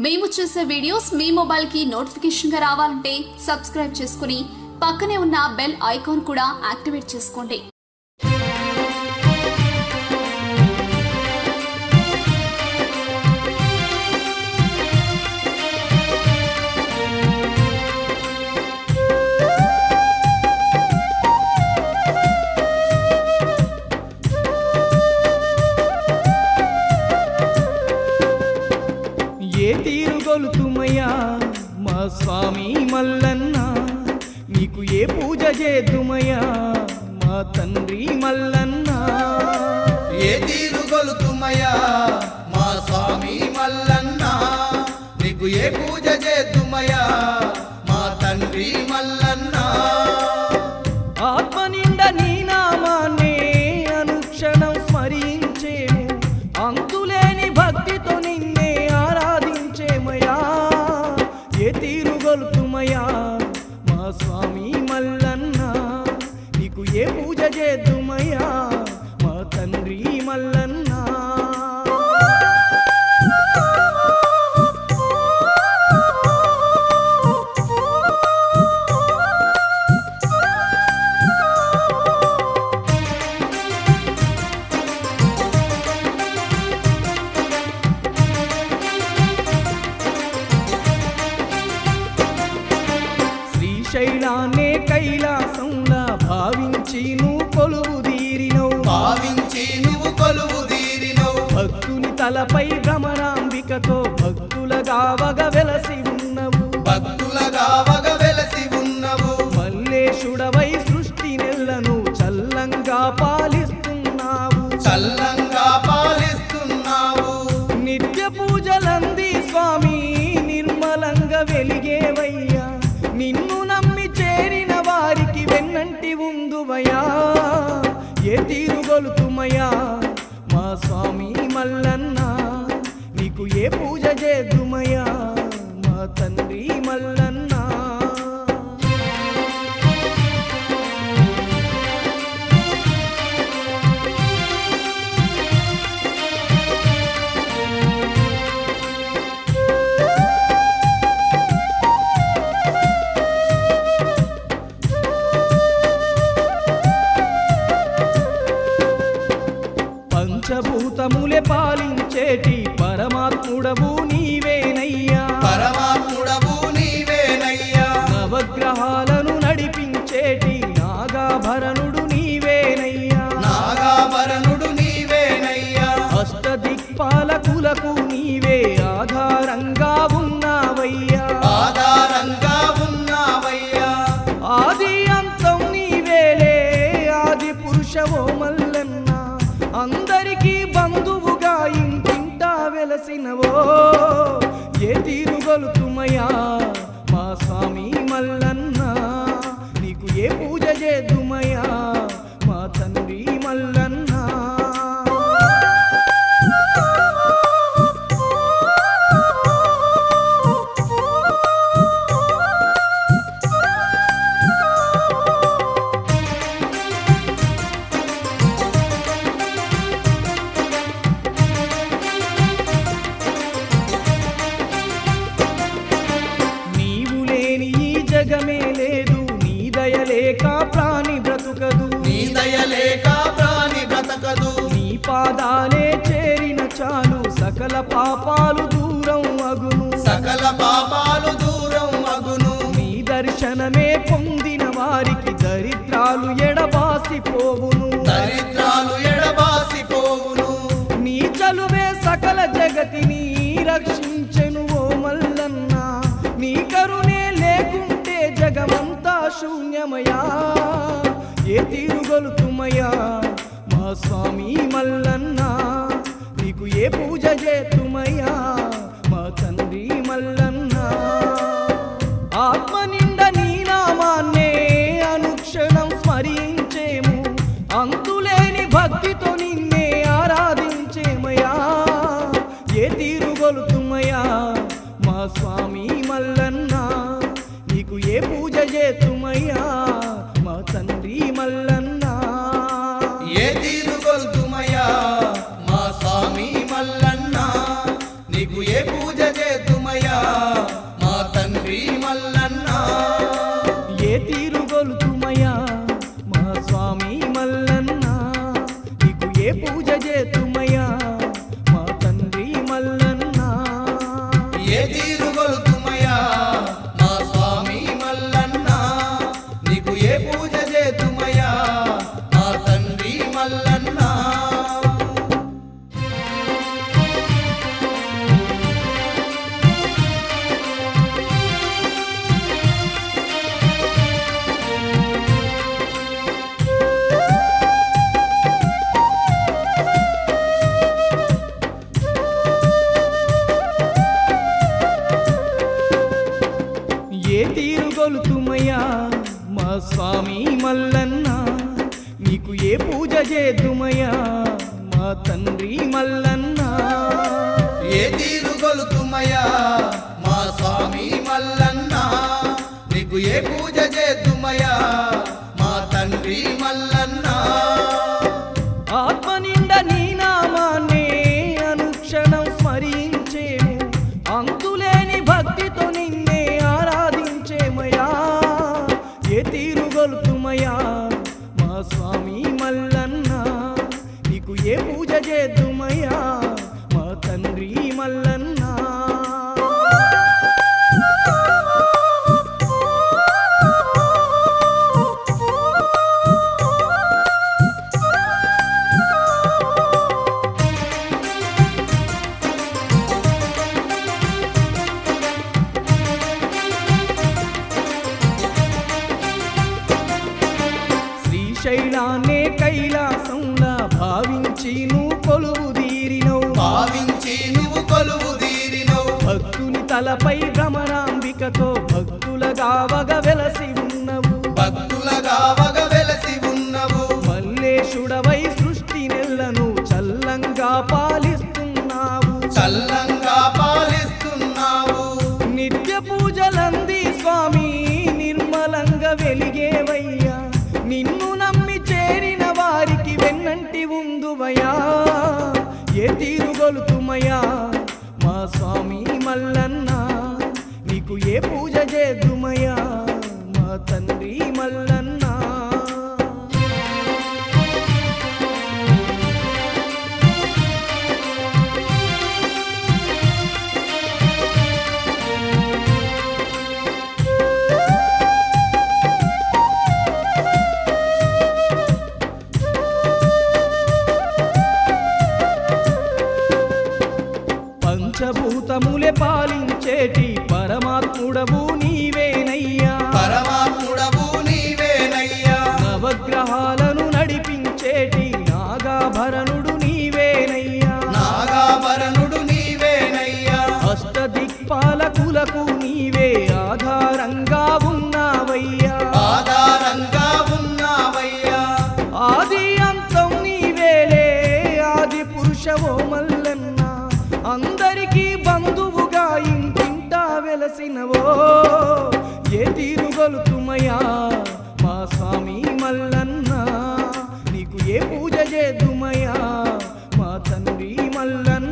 మేము చేసే వీడియోస్ మీ మొబైల్కి నోటిఫికేషన్గా రావాలంటే సబ్స్క్రైబ్ చేసుకుని పక్కనే ఉన్న బెల్ ఐకాన్ కూడా యాక్టివేట్ చేసుకోండి ఏ తీరు గొలుతుమయ్యా మా స్వామి మల్లన్న నీకు ఏ పూజ చేద్దుమయ్యా మా తండ్రి మల్లన్న ఏ తీరు గొలుతుమయ్యా మా స్వామి మల్లన్న నీకు ఏ పూజ చేద్దుమయ్యా మా తండ్రి మల్లన్న ఆత్మ నిండా నీ నామాన్నే అనుక్షణం స్మరించేము అంతులేని భక్తితో నిన్నే ఆరాధించేమయ్యా ఏ తీరు గొలుతుమయ్యా మా స్వామి మల్లన్న నీకు ఏ పూజ చేద్దుమయ్యా మా తండ్రి మల్లన్న శ్రీశైలాన్నే కైలాసంలా భావించి నువ్వు కొలువు తీరినవు భావించి నువ్వు కొలువు తీరినవు భక్తుని తలపై భ్రమరాంబికతో భక్తుల గావగ వెలసి ఉన్నవు భక్తులగా వగ వెలసి ఉన్నవు మల్లేశుడవై సృష్టి నెల్లను చల్లంగా పాలిస్తున్నావు చల్లంగా పాలిస్తున్నావు నిత్య పూజలంది స్వామి నిర్మలంగా వెలిగేవయ్యా నిన్ను నమ్మి చేరిన వారికి వెన్నంటి ఉందువయ్యా ఏ తీరుగొలుతుమయ్యా మా స్వామి మల్లన్న నీకు ఏ పూజ చేద్దుమయ్యా మా తండ్రి మల్లన్న పంచభూతములే పాలించేటి పరమాత్ముడవు నీవేనయ్యా పరమాత్ముడవు నీవేనయ్యా నవగ్రహాలను నడిపించేటి నాగాభరణుడు నీవేనయ్యా నాగాభరణుడు నీవేనయ్యా అష్టదిక్పాలకులకు నీవే ఆధారంగా ఉన్నావయ్యా ఆధారంగా ఉన్నావయ్యా ఆది అంతం నీవేలే ఆది పురుషవో మల్లన్న అందరికీ బంధువుగా ఇంటింటా వెలసినవో ఏ తీరుగొలుతుమయ్యా మా స్వామి మల్లన్న నీకు ఏ పూజ చేద్దుమయ్యా మా తండ్రి మల్లన్న నీవు లేని ఈ జగమే లేదు నీ దయలేక ప్రాణి బ్రతుకదు నీ దయలేక ప్రాణి బ్రతకదు నీ పాదాలే చేరిన చాలు సకల పాపాలు దూరం అగును సకల పాపాలు దూరం అగును నీ దర్శనమే పొందిన వారికి దరిద్రాలు ఎడబాసిపోవును దరిద్రాలు ఎడబాసిపోవును నీ చలువే సకల జగతిని రక్షించెను ఓ మల్లన్న నీ కరుణే లేకుంటే జగమంతా శూన్యమయా ఏ తీరుగొలుతుమయ్యా మా స్వామి మల్లన్న నీకు ఏ పూజ చేతుమయ్యా మా తండ్రి మల్లన్న ఆత్మ నిండా నీ నామాన్నే అనుక్షణం స్మరించేము అంతులేని భక్తితో నిన్నే ఆరాధించేమయ్యా ఏ తీరుగొలుతుమయ్యా మా స్వామి మల్లన్న నీకు ఏ పూజ చేతుమయ్యా మా తండ్రి మల్లన్న ఏ తీరుగొల్తుమయ్యా మా స్వామి మల్లన్న నీకు ఏ పూజ చేతుమయ్యా స్వామి మల్లన్న నీకు ఏ పూజ చేద్దుమయ్యా మా తండ్రి మల్లన్న ఏ తీరు గొలుతుమయ్యా మా స్వామి మల్లన్న నీకు ఏ పూజ చేద్దుమయ్యా మా తండ్రి మల్లన్న ఆత్మ నిండా నీ నామాన్నే అనుక్షణం స్మరించేము అంతులేని భక్తితో నిన్నే ఆరాధించేమయా ఏ తీరుగొలుతుమయా మా స్వామి మల్లన్న నీకు ఏ పూజ చేద్దుమయ్యా మా తండ్రి మల్లన్న శ్రీశైలాన్నే కైలాసంలా భావించి నువ్వు కొలువు తీరినవు భావించి నువ్వు కొలువు తీరినవు భక్తుని తలపై భ్రమరాంబికతో భక్తులగా వగ వెలసి ఉన్నవు భక్తులగా వగ వెలసి ఉన్నవు మల్లేశుడవై సృష్టి నెల్లను చల్లంగా పాలిస్తున్నావు చల్లంగా పాలిస్తున్నావు నిత్య పూజలంది స్వామి నిర్మలంగా వెలిగేవయ్యా నిన్ను నమ్మి చేరిన వారికి వెన్నంటి ఉందువయ్యా ఏ తీరుగొలుతుమయ్యా మా స్వామి మల్లన్న నీకు ఏ పూజ చేద్దుమయ్యా మా తండ్రి మల్లన్న పంచభూతములే పాలించేటి పరమాత్ముడవు నీవేనయ్యా పరమాత్ముడవు నీవేనయ్యా నవగ్రహాలను నడిపించేటి నాగాభరణుడు నీవేనయ్యా నాగాభరణుడు నీవేనయ్యా అష్టదిక్పాలకులకు నీవే ఆధారంగా ఉన్నావయ్యా ఆధారంగా ఉన్నావయ్యా ఆది అంతం నీవేలే ఆది పురుషవో మల్లన్న అందరికీ బంధువుగా ఇంటింటా వెలసినవో ఏ తీరుగొలుతుమయ్యా మా స్వామి మల్లన్న నీకు ఏ పూజ చేద్దుమయ్యా మా తండ్రి మల్లన్న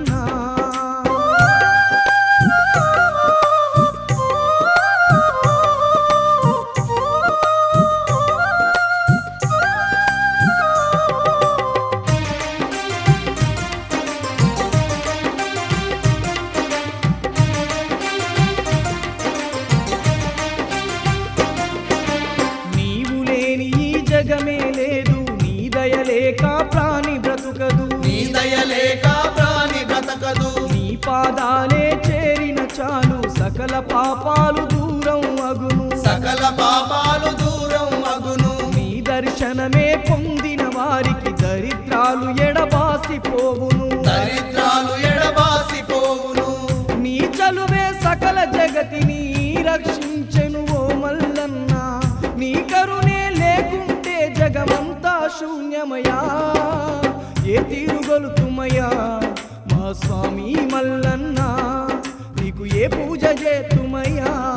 నీవు లేని ఈ జగమే లేదు నీ దయలేక ప్రాణి బ్రతుకదు నీ దయలేక ప్రాణి బ్రతకదు నీ పాదాలే చేరిన చాలు సకల పాపాలు దూరం అగును సకల పాపాలు దూరం అగును నీ దర్శనమే పొందిన వారికి దరిద్రాలు ఎడబాసిపోవును దరిద్రాలు ఎడబాసిపోవును నీ చలువే సకల జగతిని రక్షించెను ఓ మల్లన్న నీ కరుణే లేకుంటే జగమంతా శూన్యమయా ఏ తీరుగొలుతుమయ్యా మా స్వామి మల్లన్న నీకు ఏ పూజ చేతుమయ్యా